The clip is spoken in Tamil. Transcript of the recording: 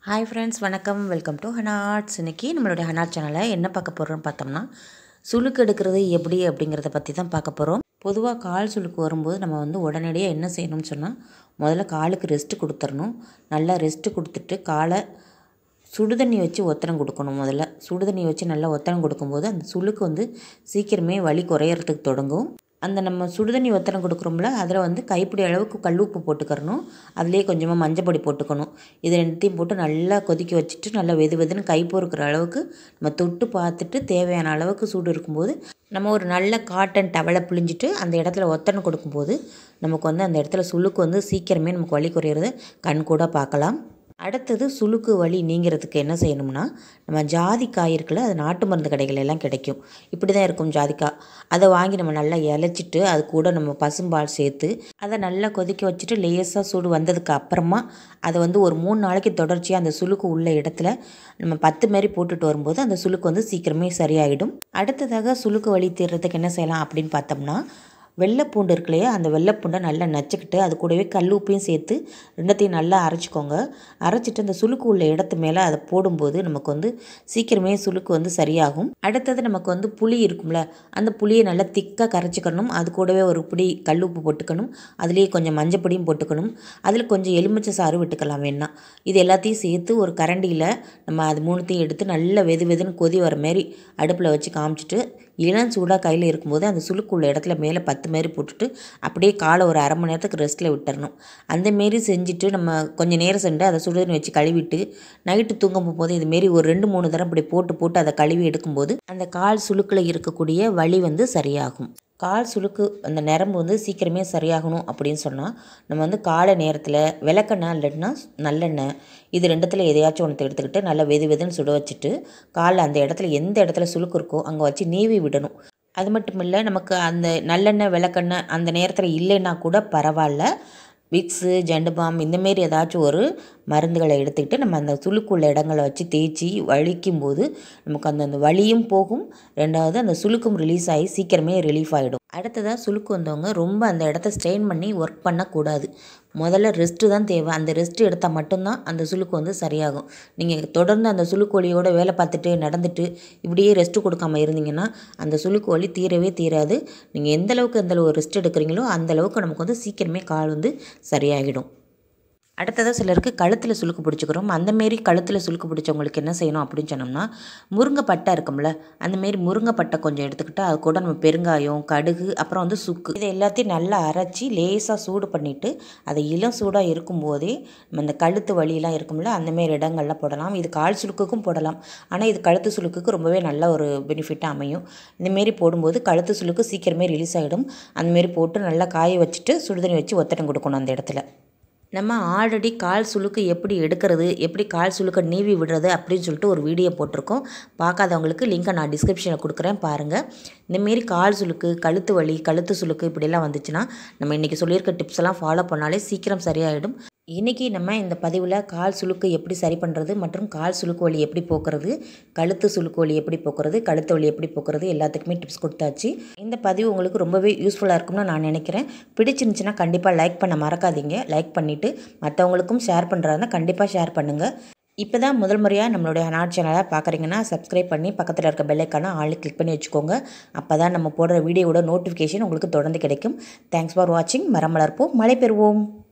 ஹாய் ஃப்ரெண்ட்ஸ் வணக்கம் வெல்கம் டு ஹனாட்ஸ் இன்னைக்கு நம்மளுடைய ஹனாட் சேனலில் என்ன பார்க்க போகிறோம்னு பார்த்தோம்னா சுளுக்கு எடுக்கிறது எப்படி அப்படிங்கிறத பற்றி தான் பார்க்க போகிறோம் பொதுவாக கால் சுளுக்கு வரும்போது நம்ம வந்து உடனடியாக என்ன செய்யணும்னு சொன்னால் முதல்ல காலுக்கு ரெஸ்ட்டு கொடுத்துடணும் நல்லா ரெஸ்ட்டு கொடுத்துட்டு காலை சுடுதண்ணி வச்சு ஒத்தனம் கொடுக்கணும் முதல்ல சுடுதண்ணி வச்சு நல்லா ஒத்தனம் கொடுக்கும்போது அந்த சுளுக்கு வந்து சீக்கிரமே வலி குறையறதுக்கு தொடங்கும் அந்த நம்ம சுடுதண்ணி ஒத்தனம் கொடுக்குறோம்ல அதில் வந்து கைப்பிடி அளவுக்கு கல்லுப்பு போட்டுக்கிறணும் அதுலேயே கொஞ்சமாக மஞ்சப்பொடி போட்டுக்கணும் இது ரெண்டுத்தையும் போட்டு நல்லா கொதிக்க வச்சுட்டு நல்லா வெது வெதுன்னு கை பொறுக்கிற அளவுக்கு நம்ம தொட்டு பார்த்துட்டு தேவையான அளவுக்கு சூடு இருக்கும்போது நம்ம ஒரு நல்ல காட்டன் டவலை பிழிஞ்சிட்டு அந்த இடத்துல ஒத்தனை கொடுக்கும்போது நமக்கு வந்து அந்த இடத்துல சுளுக்கு வந்து சீக்கிரமே நமக்கு வலி குறையிறத கண் கூட பார்க்கலாம் அடுத்தது சுளுக்கு வலி நீங்கிறதுக்கு என்ன செய்யணும்னா நம்ம ஜாதிக்காய் இருக்குல்ல அது நாட்டு மருந்து கடைகள் எல்லாம் கிடைக்கும் இப்படி தான் இருக்கும் ஜாதிக்காய் அதை வாங்கி நம்ம நல்லா இலைச்சிட்டு அது கூட நம்ம பசும்பால் சேர்த்து அதை நல்லா கொதிக்க வச்சுட்டு லேசாக சூடு வந்ததுக்கு அப்புறமா அதை வந்து ஒரு மூணு நாளைக்கு தொடர்ச்சியாக அந்த சுளுக்கு உள்ள இடத்துல நம்ம பத்து மாரி போட்டுட்டு வரும்போது அந்த சுளுக்கு வந்து சீக்கிரமே சரியாயிடும் அடுத்ததாக சுளுக்கு வலி தீர்றதுக்கு என்ன செய்யலாம் அப்படின்னு பார்த்தோம்னா வெள்ளைப்பூண்டு இருக்கு இல்லையா அந்த வெள்ளைப்பூண்டை நல்லா நச்சுக்கிட்டு அது கூடவே கல் உப்பையும் சேர்த்து ரெண்டத்தையும் நல்லா அரைச்சிக்கோங்க அரைச்சிட்டு அந்த சுளுக்கு உள்ள இடத்து மேலே அதை போடும்போது நமக்கு வந்து சீக்கிரமே சுளுக்கு வந்து சரியாகும் அடுத்தது நமக்கு வந்து புளி இருக்கும்ல அந்த புளியை நல்லா திக்காக கரைச்சிக்கணும் அது கூடவே ஒரு பிடி கல் உப்பு போட்டுக்கணும் அதுலேயே கொஞ்சம் மஞ்சப்பொடியும் போட்டுக்கணும் அதில் கொஞ்சம் எலுமிச்சை சாறு விட்டுக்கலாம் வேணா இது எல்லாத்தையும் சேர்த்து ஒரு கரண்டியில் நம்ம அது மூணுத்தையும் எடுத்து நல்லா வெது வெதுன்னு கொதி வர மாரி அடுப்பில் வச்சு காமிச்சிட்டு இளம் சூடாக கையில் இருக்கும்போது அந்த சுளுக்கு உள்ள இடத்துல மேலே பத்து மாரி போட்டுட்டு அப்படியே காலை ஒரு அரை மணி நேரத்துக்கு ரெஸ்ட்டில் விட்டுறணும் அந்த மாரி செஞ்சுட்டு நம்ம கொஞ்சம் நேரம் சென்று அதை சுடுதண்ணி வச்சு கழுவிட்டு நைட்டு தூங்கும் போது இதுமாரி ஒரு ரெண்டு மூணு தரம் இப்படி போட்டு போட்டு அதை கழுவி எடுக்கும்போது அந்த கால் சுளுக்கில் இருக்கக்கூடிய வலி வந்து சரியாகும் கால் சுளுக்கு அந்த நரம்பு வந்து சீக்கிரமே சரியாகணும் அப்படின்னு சொன்னால் நம்ம வந்து காலை நேரத்தில் விளக்கெண்ணெய் இல்லைன்னா நல்லெண்ணெய் இது ரெண்டுத்தில் எதையாச்சும் ஒன்று எடுத்துக்கிட்டு நல்லா வெது வெதுன்னு சுட வச்சுட்டு காலில் அந்த இடத்துல எந்த இடத்துல சுளுக்கு இருக்கோ அங்கே வச்சு நீவி விடணும் அது மட்டும் இல்லை நமக்கு அந்த நல்லெண்ணெய் விளக்கெண்ணெய் அந்த நேரத்தில் இல்லைன்னா கூட பரவாயில்ல விக்ஸு ஜண்டுபாம் இந்தமாரி ஏதாச்சும் ஒரு மருந்துகளை எடுத்துக்கிட்டு நம்ம அந்த சுளுக்குள்ள இடங்களை வச்சு தேய்ச்சி வலிக்கும் போது நமக்கு அந்த அந்த வலியும் போகும் ரெண்டாவது அந்த சுளுக்கும் ரிலீஸ் ஆகி சீக்கிரமே ரிலீஃப் ஆகிடும் அடுத்ததாக சுளுக்கு வந்தவங்க ரொம்ப அந்த இடத்த ஸ்ட்ரெயின் பண்ணி ஒர்க் பண்ணக்கூடாது முதல்ல ரெஸ்ட்டு தான் தேவை அந்த ரெஸ்ட்டு எடுத்தால் மட்டும்தான் அந்த சுளுக்கு வந்து சரியாகும் நீங்கள் தொடர்ந்து அந்த சுளுக்கு வலியோட வேலை பார்த்துட்டு நடந்துட்டு இப்படியே ரெஸ்ட்டு கொடுக்காம இருந்தீங்கன்னா அந்த சுளுக்கு வலி தீரவே தீராது நீங்கள் எந்த அளவுக்கு எந்த அளவு ரெஸ்ட் எடுக்கிறீங்களோ அந்த அளவுக்கு நமக்கு வந்து சீக்கிரமே கால் வந்து சரியாகிடும் அடுத்ததாக சிலருக்கு கழுத்தில் சுளுக்கு பிடிச்சிக்கிறோம் அந்தமாரி கழுத்தில் சுளுக்கு பிடிச்சவங்களுக்கு என்ன செய்யணும் அப்படின்னு சொன்னோம்னா முருங்கைப்பட்டை இருக்கும்ல அந்தமாரி முருங்கைப்பட்டை கொஞ்சம் எடுத்துக்கிட்டு அது கூட நம்ம பெருங்காயம் கடுகு அப்புறம் வந்து சுக்கு இதை எல்லாத்தையும் நல்லா அரைச்சி லேசாக சூடு பண்ணிவிட்டு அதை இளம் சூடாக இருக்கும்போதே நம்ம இந்த கழுத்து வலியெலாம் இருக்கும்ல அந்தமாரி இடங்கள்லாம் போடலாம் இது கால் சுளுக்குக்கும் போடலாம் ஆனால் இது கழுத்து சுளுக்குக்கு ரொம்பவே நல்ல ஒரு பெனிஃபிட்டாக அமையும் இந்தமாரி போடும்போது கழுத்து சுளுக்கு சீக்கிரமே ரிலீஸ் ஆகிடும் அந்தமாரி போட்டு நல்லா காய வச்சுட்டு சுடுதண்ணி வச்சு ஒத்தடம் கொடுக்கணும் அந்த இடத்துல நம்ம ஆல்ரெடி கால் சுளுக்கு எப்படி எடுக்கிறது எப்படி கால் சுளுக்கை நீவி விடுறது அப்படின்னு சொல்லிட்டு ஒரு வீடியோ போட்டிருக்கோம் பார்க்காதவங்களுக்கு லிங்க்கை நான் டிஸ்கிரிப்ஷனில் கொடுக்குறேன் பாருங்கள் இந்தமாரி கால் சுளுக்கு கழுத்து வலி கழுத்து சுளுக்கு இப்படிலாம் வந்துச்சுன்னா நம்ம இன்றைக்கி சொல்லியிருக்க டிப்ஸ் எல்லாம் ஃபாலோ பண்ணாலே சீக்கிரம் சரியாயிடும் இன்றைக்கி நம்ம இந்த பதிவில் கால் சுளுக்கு எப்படி சரி பண்ணுறது மற்றும் கால் சுளுக்கு வலி எப்படி போக்குறது கழுத்து சுளுக்கு வலி எப்படி போக்குறது கழுத்து வலி எப்படி போக்குறது எல்லாத்துக்குமே டிப்ஸ் கொடுத்தாச்சு இந்த பதிவு உங்களுக்கு ரொம்பவே யூஸ்ஃபுல்லாக இருக்கும்னு நான் நினைக்கிறேன் பிடிச்சிருந்துச்சுன்னா கண்டிப்பாக லைக் பண்ண மறக்காதீங்க லைக் பண்ணிவிட்டு மற்றவங்களுக்கும் ஷேர் பண்ணுறாருன்னா கண்டிப்பாக ஷேர் பண்ணுங்கள் இப்போ தான் முதல் முறையாக நம்மளுடைய ஹனாட் சேனலை பார்க்குறீங்கன்னா சப்ஸ்கிரைப் பண்ணி பக்கத்தில் இருக்க பெல்லைக்கான ஆள் கிளிக் பண்ணி வச்சுக்கோங்க அப்போ தான் நம்ம போடுற வீடியோவோட நோட்டிஃபிகேஷன் உங்களுக்கு தொடர்ந்து கிடைக்கும் தேங்க்ஸ் ஃபார் வாட்சிங் மரம் வளர்ப்போம் மழை பெறுவோம்